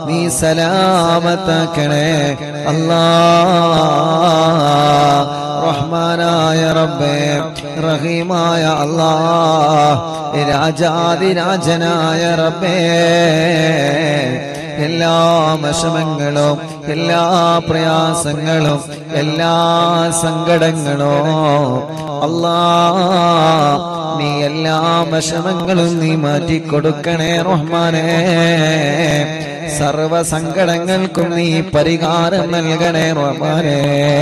നീ സലാമത്താക്കണേ അല്ലാ റഹ്മാനായ റബ്ബേ റഹീമായ അല്ലാ രാജാതിരാജനായ റബ്ബേ എല്ലാ വിഷമങ്ങളും എല്ലാ പ്രയാസങ്ങളും എല്ലാ സങ്കടങ്ങളും അല്ലാ നീ എല്ലാ വിഷമങ്ങളും നീ മാറ്റിക്കൊടുക്കണേ റഹ്മാനേ സർവ സങ്കടങ്ങൾക്കും നീ പരിഹാരം നൽകണേ റഹ്മാനേ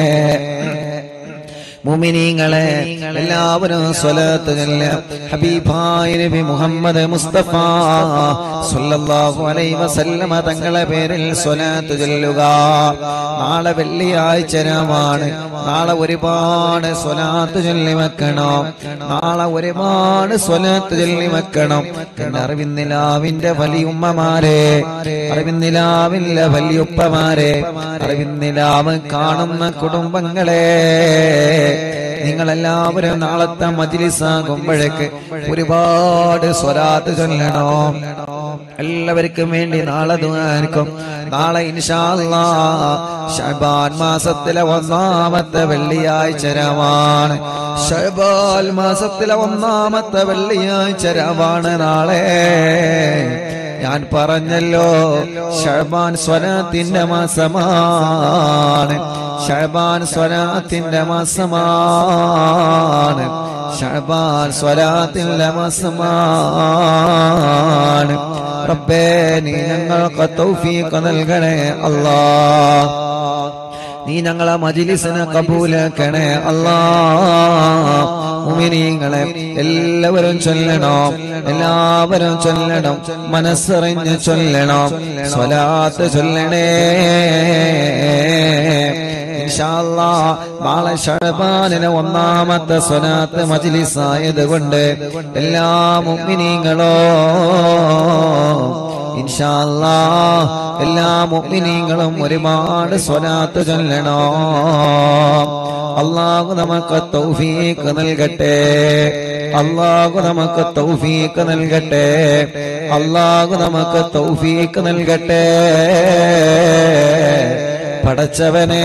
മുമിനീങ്ങളെ എല്ലാവരും സ്വലാത്ത് ചൊല്ല ഹബീബായ നബി മുഹമ്മദ് മുസ്തഫ സല്ലല്ലാഹു അലൈഹി വസല്ലമ തങ്ങളെ പേരിൽ സ്വലാത്ത് ചൊല്ലുക നാളെ വെള്ളിയാഴ്ച രാമാണ് നാളെ ഒരുപാട് സ്വലാത്ത് ചൊല്ലി വെക്കണം നാളെ ഒരുപാട് സ്വലാത്ത് ചൊല്ലി വെക്കണം എന്റെ അറിവിന്നിലാവിന്റെ വലിയുമ്മമാരെ അറിവിന്നിലാവിന്റെ വലിയുപ്പമാരെ അറിവിന്നിലാവ് കാണുന്ന കുടുംബങ്ങളെ നിങ്ങളെല്ലാവരും നാളത്തെ മജിലിസാകുമ്പോഴേക്ക് ഒരുപാട് സ്വലാത്ത് ചൊല്ലണം എല്ലാവർക്കും വേണ്ടി നാളെ ദുആനിക്കും നാളെ ഇൻഷാല്ലാ ഷബാൻ മാസത്തിലെ ഒന്നാമത്തെ വെള്ളിയാഴ്ച രാവാണ് ഷബാൽ മാസത്തിലെ ഒന്നാമത്തെ വെള്ളിയാഴ്ച രാവാണ് നാളെ ഞാൻ പറഞ്ഞല്ലോ ഷബാൻ സ്വലാത്തിന്റെ മാസമാണ് ഷബാൻ സ്വലാത്തിന്റെ മാസമാണ് ഷബാൻ സ്വലാത്തിന്റെ മാസമാണ് റബ്ബേ നീ ഞങ്ങൾക്ക് തൗഫീഖ് നൽകണേ അല്ലാ നീ ഞങ്ങളെ മജിലിസിനെ കബൂലാക്കണേ അല്ലാ മുമിനീങ്ങളെ എല്ലാവരും ചൊല്ലണം എല്ലാവരും ചൊല്ലണം മനസ്സറിഞ്ഞ് ചൊല്ലണം സ്വലാത്ത് ചൊല്ലണേ ഇൻഷാല്ലാ നാളെ ഷഴബാനിലെ ഒന്നാമത്തെ സ്വലാത്ത് മജിലിസായത് കൊണ്ട് എല്ലാ മുമിനീങ്ങളോ ഇൻഷാല്ലാ എല്ലാ മുഅ്മിനീങ്ങളും ഒരുപാട് സ്വലാത്ത് ചൊല്ലണോ അള്ളാഹു നമുക്ക് തൗഫീഖ് നൽകട്ടെ അള്ളാഹു നമുക്ക് തൗഫീഖ് നൽകട്ടെ അള്ളാഹു നമുക്ക് തൗഫീഖ് നൽകട്ടെ പടച്ചവനെ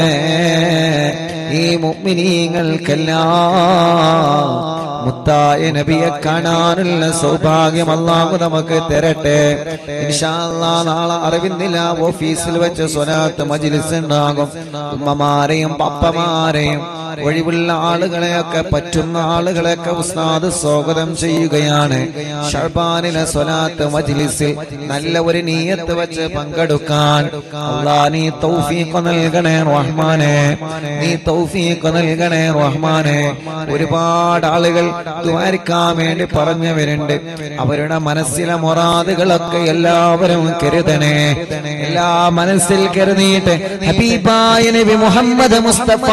ഈ മുഅ്മിനീങ്ങൾക്കെല്ലാം മുത്തായ നബിയെ കാണാനുള്ള സൗഭാഗ്യം അള്ളാഹു നമുക്ക് തരട്ടെ ഇൻഷാല്ലാ നാളെ അറിവിന്നില്ല ഓഫീസിൽ വെച്ച് സ്വലാത്ത് മജിലിസ് ഉണ്ടാകും ഉമ്മമാരെയും പപ്പമാരെയും ഒഴിവുള്ള ആളുകളെയൊക്കെ പറ്റുന്ന ആളുകളെയൊക്കെ ഉസ്താദ് സ്വാഗതം ചെയ്യുകയാണ് ഷർബാനിലെ സ്വലാത്ത് മജിലിസിൽ നല്ല ഒരു നീയത്ത് വെച്ച് പങ്കെടുക്കാൻ അള്ളാ നീ തൗഫീഖ് നൽകണേ റഹ്മാനെ നീ തൗഫീഖ് നൽകണേ റഹ്മാനെ ഒരുപാട് ആളുകൾ ദ്വാരിക്കാൻ വേണ്ടി പറഞ്ഞവരുണ്ട് അവരുടെ മനസ്സിലെ മൊറാദുകളൊക്കെ എല്ലാവരും കരുതണേ എല്ലാ മനസ്സിൽ കരുതിയിട്ട് ഹബീബായ നബി മുഹമ്മദ് മുസ്തഫ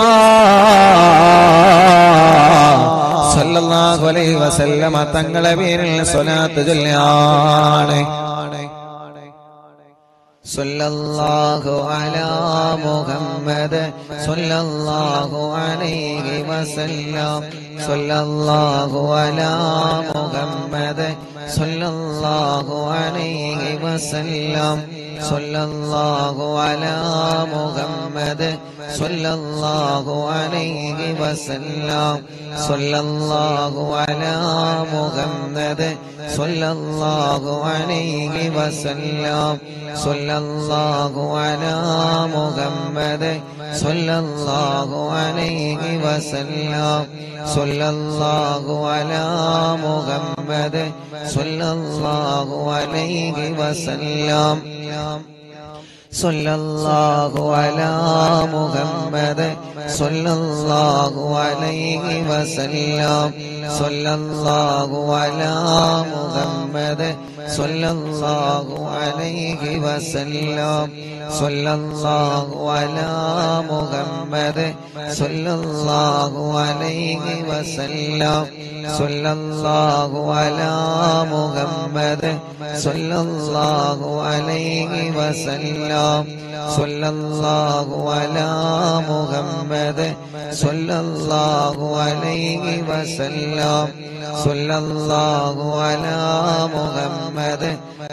സല്ലല്ലാഹു അലൈഹി വസല്ലമ തങ്ങളെ പേരിൽ സ്വലാത്ത് ചൊല്ലാണ് സല്ലല്ലാഹു അലാ മുഹമ്മദ് സല്ലല്ലാഹു അലൈഹി വസല്ലം സല്ലല്ലാഹു അലാ മുഹമ്മദ് സല്ലല്ലാഹു അലൈഹി വസല്ലം സല്ലല്ലാഹു അലാ മുഹമ്മദ് സല്ലല്ലാഹു അലൈഹി വസല്ലം സല്ലല്ലാഹു അലാ മുഹമ്മദ് സല്ലല്ലാഹു അലൈഹി വസല്ലം സല്ലല്ലാഹു അലാ മുഹമ്മദ് സല്ലല്ലാഹു അലൈഹി വസല്ലം സല്ലല്ലാഹു അലാ മുഹമ്മദ് സല്ലല്ലാഹു അലൈഹി വസല്ലം സല്ലല്ലാഹു അലാ മുഹമ്മദ് സല്ലല്ലാഹു അലൈഹി വസല്ലം സല്ലല്ലാഹു അലാ മുഹമ്മദ് സല്ലല്ലാഹു അലൈഹി വസല്ലം സല്ലല്ലാഹു അലാ മുഹമ്മദ് സല്ലല്ലാഹു അലൈഹി വസല്ലം സല്ലല്ലാഹു അലാ മുഹമ്മദ് സല്ലല്ലാഹു അലൈഹി വസല്ലം സല്ലല്ലാഹു അലാ മുഹമ്മദ് സല്ലല്ലാഹു അലൈഹി വസല്ലം സല്ലല്ലാഹു അലാ മുഹമ്മദ്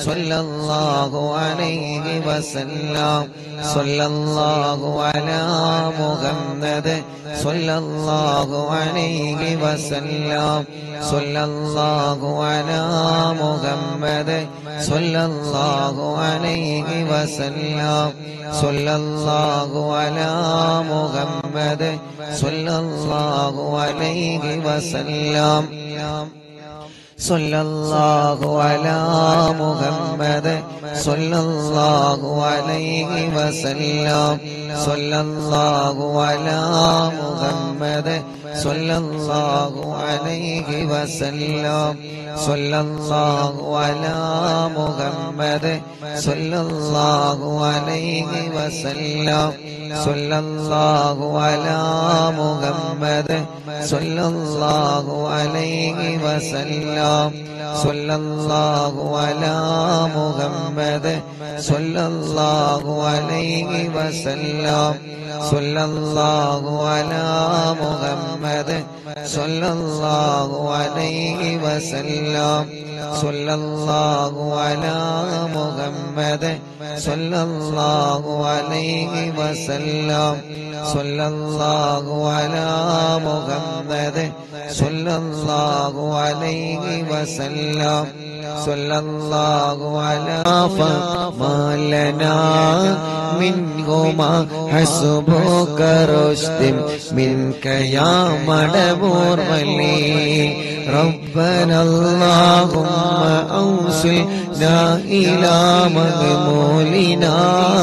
صلى الله عليه وسلم صلى الله على محمد صلى الله عليه وسلم صلى الله على محمد صلى الله عليه وسلم صلى الله على محمد صلى الله عليه وسلم صلى الله على محمد صلى الله عليه وسلم صلى الله على محمد صلى الله عليه وسلم صلى الله على محمد صلى الله عليه وسلم صلى الله على محمد صلى الله عليه وسلم صلى الله على محمد صلى الله عليه وسلم صلى الله على محمد صلى الله عليه وسلم صلى الله على محمد صلى الله عليه وسلم صلى الله على محمد صلى الله عليه وسلم صلى الله على فما لنا منهما حسبك رشد منك يا مدبور ولي ربنا اللهم أوصلنا إلى مغمولنا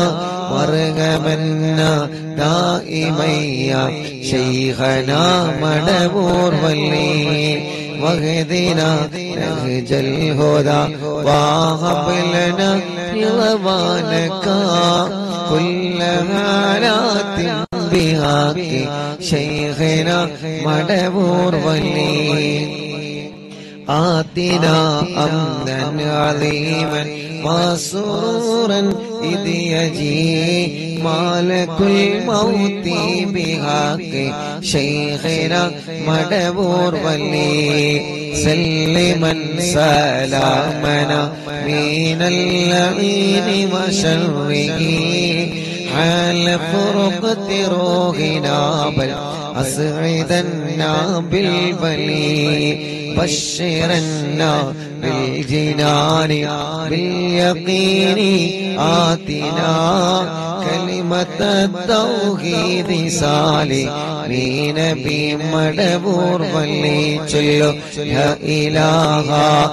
وارغمنا دائما يا شيخنا مدبور ولي واهدنا نهج الهدى وهب لنا رضوانك كل حالات بحق شيخنا مدبور ولي آتنا أمنا عظيما وسرورا إذ يجي مالك الموت بحق شيخنا مدبور ولي سلما سلامنا من اللعين وشره حال فرقة روحنا بل أسعدنا بالبلي بشرنا بالجنان باليقين آتنا كلمة التوحيد صالحين بمدبور ولي چلو لا إله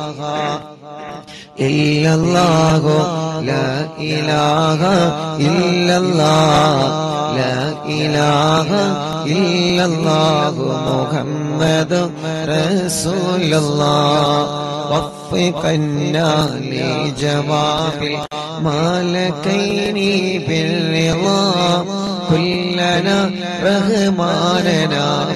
إلا الله لا إله إلا الله لا إله إلا الله محمد رسول الله وفقنا لجواب المالكين بالرضا كلنا رحماننا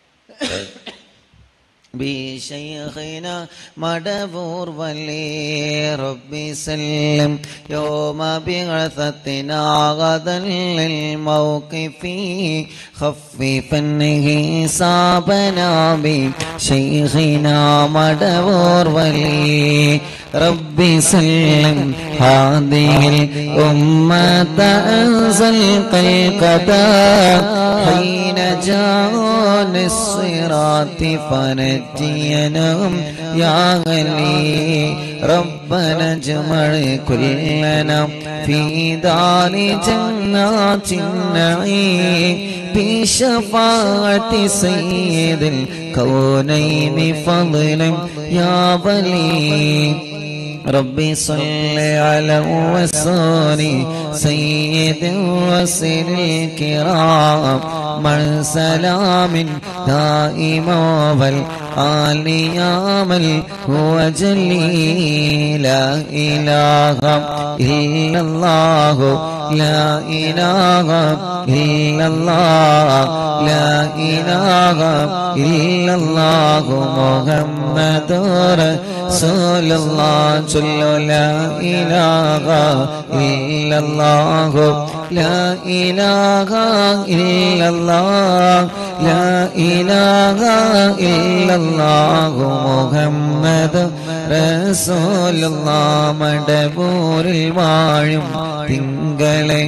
بشيخنا مدبور ولي ربي سلم يوم بعثتنا غدا للموقف خففا حسابنا بشيخنا مدبور ولي ربي سلم هذه الأمة أنزل القضاء حين جاء الصراط فنجينا يا غني ربنا اجمع كلنا في دار جنات النعيم بشفاعة سيد الكونين فضلا يا ولي ربي صل على وصول سيد الرسل الكرام من سلام دائما والآل يامل هو جلي لا إله إلا الله لا إله إلا الله لا إله إلا الله محمد رسول الله صلى لا إله إلا الله لا إله إلا الله لا إله إلا الله محمد റസൂലുള്ള മടപൂരിൽ വാഴും തിങ്കളെ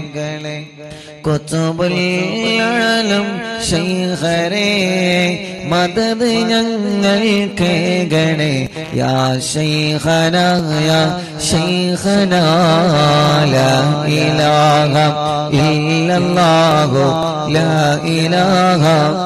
കൊച്ചുബുല്ലും ശൈഖരെ മദത് ഞങ്ങൾ കേകണേ യാ ശൈഖന യാ ശൈഖന ലാ ഇലാഹ ഇല്ലല്ലാഹു ലാ ഇലാഹ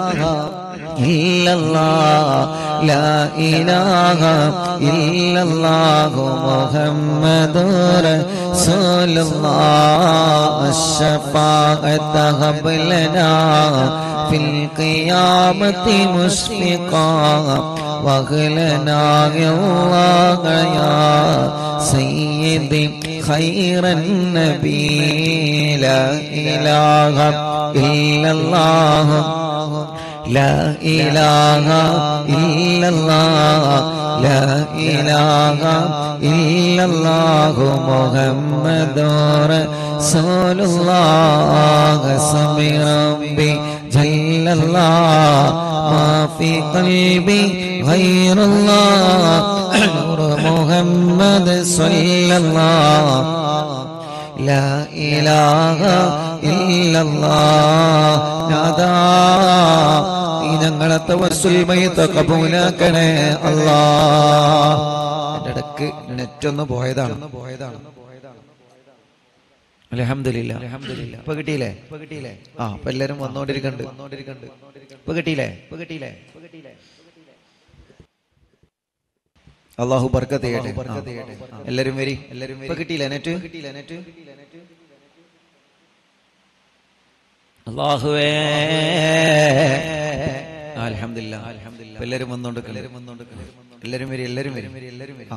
ഇല്ലല്ലാഹ് ലാ ഇലാഹ ഇല്ലല്ലാഹു മുഹമ്മദുർ റസൂലുള്ളാഹ് الشفاعة هب لنا في القيامة مشفقا واغلنا يا الله يا سيدي خير النبي لا إله إلا الله لا إله إلا الله لا إله إلا الله محمد رسول الله سمي ربي جل الله ما في قلبي غير الله نور محمد صلى الله لا إله إلا الله നാദാ നീ ഞങ്ങളെ തവസ്സുൽ മയ്യത്ത് കബൂലാക്കണേ അല്ലാ എൻ്റെ ഇടക്ക് നെറ്റ് ഒന്ന് പോയതാണ് പോയതാണ് അലഹമില്ല അലഹമില്ല ഇപ്പൊ കിട്ടിയില്ലേ ഇപ്പൊ കിട്ടിയില്ലേ ആ ഇപ്പൊ എല്ലാരും വന്നോണ്ടിരിക്കണ്ട് വന്നോണ്ടിരിക്കണ്ട് ഇപ്പൊ കിട്ടിയില്ലേ ഇപ്പൊ കിട്ടിയില്ലേ ഇപ്പൊ കിട്ടിയില്ലേ അള്ളാഹു ബർക്കത്ത് ചെയ്യട്ടെ ആ. എല്ലാരും വരി എല്ലാരും ഇപ്പൊ കിട്ടിയില്ല നെറ്റ് കിട്ടിയില്ല നെറ്റ് അള്ളാഹുവേ അൽഹംദുലില്ലാ അൽഹംദുലില്ലാ എല്ലാരും വന്നോണ്ട് എല്ലാരും വന്നോണ്ട് എല്ലാരും വരി എല്ലാരും വരി എല്ലാരും വരി ആ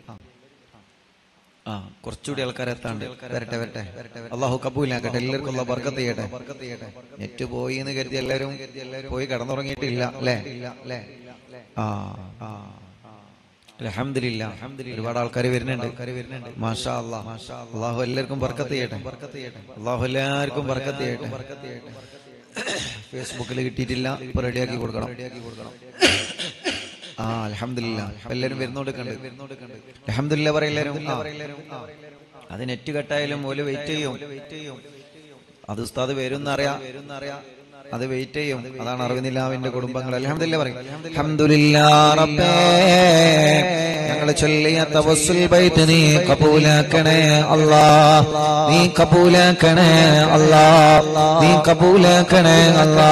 ആ കുറച്ചുകൂടി ആൾക്കാർ എത്താണ്ട് വരട്ടെ വരട്ടെ അള്ളാഹു കബൂലാക്കട്ടെ എല്ലാവർക്കും അള്ളാഹു ബർക്കത്ത് ചെയ്യട്ടെ നെറ്റ് പോയി എന്ന് കരുതി എല്ലാവരും പോയി കിടന്നുറങ്ങിയിട്ടില്ല അല്ലേ അല്ലേ ആ ആ അൽഹംദുലില്ലാ ഒരുപാട് ആൾക്കാർ വരുന്നുണ്ട് മാഷാ അല്ലാ അള്ളാഹു എല്ലാവർക്കും ബർക്കത്ത് ചെയ്യട്ടെ ബർക്കത്ത് ചെയ്യട്ടെ അള്ളാഹു എല്ലാവർക്കും ബർക്കത്ത് ചെയ്യട്ടെ ബർക്കത്ത് ചെയ്യട്ടെ ഫേസ്ബുക്കിൽ കിട്ടിയിട്ടില്ല ഇപ്പൊ റെഡിയാക്കി കൊടുക്കണം റെഡിയാക്കി കൊടുക്കണം ആ അലഹമില്ല എല്ലാരും വരുന്നോണ്ട് അലഹമില്ല പറയെല്ലാരും അത് നെറ്റ് കട്ടായാലും ഓല് വെയിറ്റ് ചെയ്യും അത് ഉസ്താദ് വരും അറിയാം അത് വെയിറ്റ് ചെയ്യും അതാണ് അറിവിനില്ലാവിന്റെ കുടുംബങ്ങൾ അലഹമില്ല പറയും അൽഹംദുലില്ലാ റബ്ബേ ഞങ്ങൾ ചൊല്ലിയ തവസ്സുൽ ബൈത്ത് നീ കബൂലാക്കണേ അല്ലാ നീ കബൂലാക്കണേ അല്ലാ നീ കബൂലാക്കണേ അല്ലാ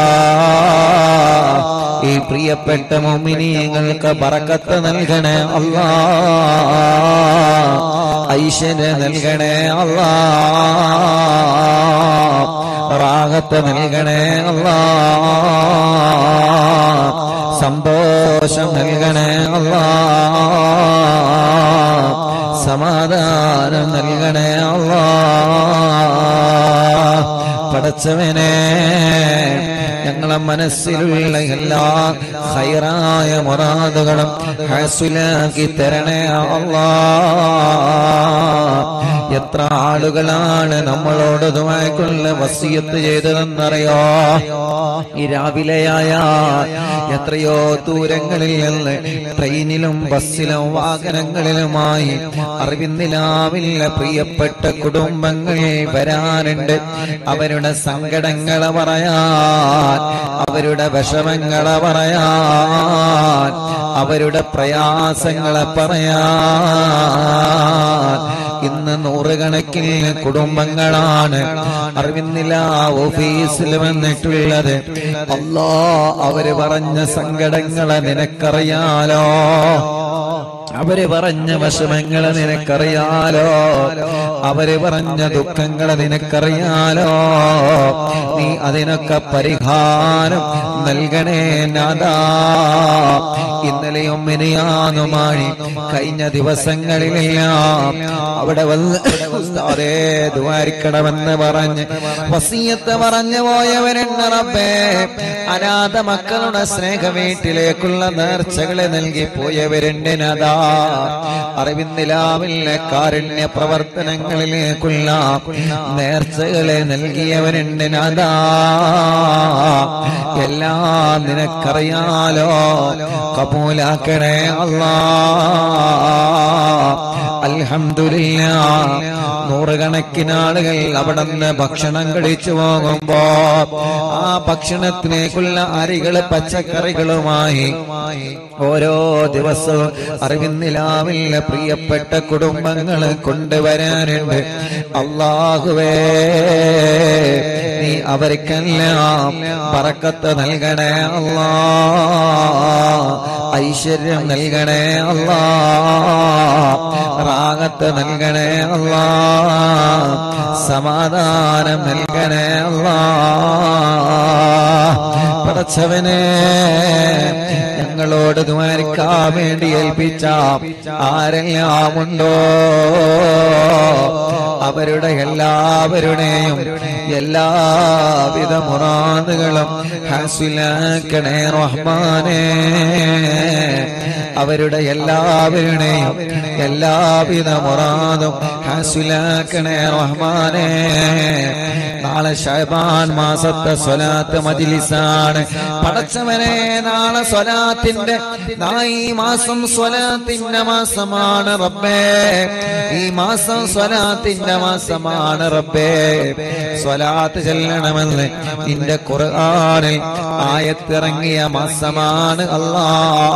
ഈ പ്രിയപ്പെട്ട മോമിനിയങ്ങൾക്ക് ബറക്കത്ത് നൽകണേ അല്ലാ ഐശ്വര്യ നൽകണേ അല്ലാ റാഹത്ത് നൽകണേ അല്ലാ സന്തോഷം നൽകണേ അല്ലാ സമാധാനം നൽകണേ അല്ലാ പടച്ചവനെ ഞങ്ങളെ മനസ്സിലുള്ള എല്ലാ ഹൈറായ മുറാദുകളും ഹാസുലാക്കി തരണേ അല്ലാ എത്ര ആളുകളാണ് നമ്മളോട് ദുആക്കുള്ള വസിയത്ത് ചെയ്തതെന്നറിയോ ഈ രാവിലെയായ എത്രയോ ദൂരങ്ങളിൽ നിന്ന് ട്രെയിനിലും ബസ്സിലും വാഹനങ്ങളിലുമായി അറിവിന്ദിലാവില്ല പ്രിയപ്പെട്ട കുടുംബങ്ങൾ വരാനുണ്ട് അവരുടെ സങ്കടങ്ങളെ പറയാൻ അവരുടെ വിഷമങ്ങളെ പറയാൻ അവരുടെ പ്രയാസങ്ങളെ പറയാൻ ഇന്ന് നൂറുകണക്കിന് കുടുംബങ്ങളാണ് അറിവിന്നില്ല ഓഫീസിൽ വന്നിട്ടുള്ളത് അല്ലാ അവര് പറഞ്ഞ സങ്കടങ്ങളെ നിനക്കറിയാലോ അവര് പറഞ്ഞ വിഷമങ്ങളെ നിനക്കറിയാലോ അവര് പറഞ്ഞ ദുഃഖങ്ങളെ നിനക്കറിയാലോ നീ അതിനൊക്കെ പരിഹാരം നൽകണേ നാദാ ഇന്നലെയും മിനിയാന്നുമായി കഴിഞ്ഞ ദിവസങ്ങളിലെല്ലാം അവിടെ വന്ന് ഉസ്താദേ ദ്വാരിക്കണമെന്ന് പറഞ്ഞ് വസീയത്ത് പറഞ്ഞു പോയവരെണ്ണ റബ്ബേ അനാഥ മക്കളുടെ സ്നേഹ വീട്ടിലേക്കുള്ള നേർച്ചകളെ നൽകി പോയവരുണ്ട് നദാ അറിവിന്ദിലാവിലെ കാരുണ്യ പ്രവർത്തനങ്ങളിലേക്കുള്ള നേർച്ചകളെ നൽകിയവരുണ്ട് നദാ നാദാ എല്ലാം നിനക്കറിയാലോ കബൂലാക്കണേ അല്ലാ അൽഹംദുലില്ല നൂറുകണക്കിന് ആളുകൾ അവിടെ നിന്ന് ഭക്ഷണം കഴിച്ചു പോകുമ്പോ ആ ഭക്ഷണത്തിലേക്കുള്ള അരികള് പച്ചക്കറികളുമായി ഓരോ ദിവസവും അറിവിന്നിലാവില്ല പ്രിയപ്പെട്ട കുടുംബങ്ങള് കൊണ്ടുവരാനുണ്ട് അള്ളാഹുവേ നീ അവർക്കെല്ലാം പറക്കത്ത് നൽകണേ അല്ലാ ഐശ്വര്യം നൽകണേ അല്ലാ റാഗത്ത് നൽകണേ അല്ലാ സമാധാനം നൽകണേ അല്ലാ പടച്ചവനെ ഞങ്ങളോട് ദ്വാരിക്കാൻ വേണ്ടി ഏൽപ്പിച്ച ആരെല്ലാം ഉണ്ടോ അവരുടെ എല്ലാവരുടെയും എല്ലാവിധ മുറാദുകളും ഹാസിലാക്കണേ റഹ്മാനേ അവരുടെ എല്ലാവരുടെയും എല്ലാവിധ മുറാദും ഹാസിലാക്കണേ റഹ്മാനേ നാളെ ഷഹബാൻ മാസത്തെ സ്വലാത്ത് മജിലിസാണ് പടച്ചവനെ നാളെ സ്വലാത്തിന്റെ നാ- ഈ മാസം സ്വലാത്തിന്റെ മാസമാണ് റബ്ബേ ഈ മാസം സ്വലാത്തിന്റെ മാസമാണ് റബ്ബേ സ്വലാത്ത് ചെല്ലണമെന്ന് നിന്റെ ഖുർആനിൽ ആയത്തിറങ്ങിയ മാസമാണ് അല്ലാ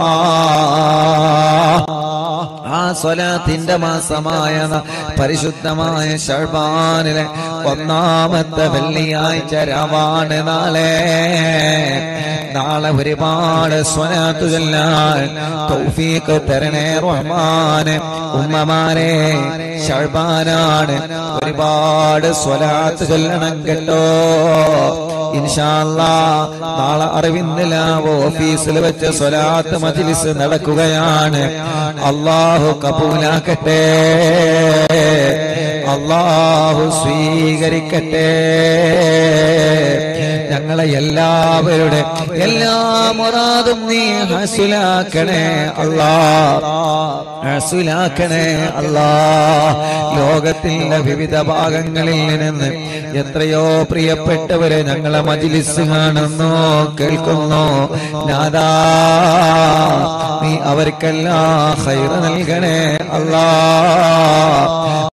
ആ സ്വലാത്തിന്റെ മാസമായ ന- പരിശുദ്ധമായ ഷർബാനിലെ ഒന്നാമത്തെ വെള്ളിയാഴ്ച രാവാണ് നാളെ നാളെ ഒരുപാട് സ്വലാത്തു ചൊല്ലാൻ തൗഫീഖ് തരണേ റഹ്മാന് ഉമ്മമാരെ ഷർബാനാണ് ഒരുപാട് സ്വലാത്ത് ചൊല്ലണം കേട്ടോ ഇൻഷാല്ലാ നാളെ അറിവിന്നിലാവ് ഓഫീസിൽ വെച്ച് സ്വലാത്ത് മജിലിസ് നടക്കുകയാണ് അള്ളാഹു കബൂലാക്കട്ടെ അള്ളാഹു സ്വീകരിക്കട്ടെ ഞങ്ങളെ എല്ലാവരുടെ എല്ലാ മുറാദും നീ ഹസുലാക്കണേ അല്ലാ ഹസുലാക്കണേ അല്ലാ ലോകത്തിന്റെ വിവിധ ഭാഗങ്ങളിൽ നിന്ന് എത്രയോ പ്രിയപ്പെട്ടവരെ ഞങ്ങളെ മജിലിസ് കാണുന്നു കേൾക്കുന്നു നാദാ നീ അവർക്കെല്ലാം ഹൈറ നൽകണേ അല്ലാ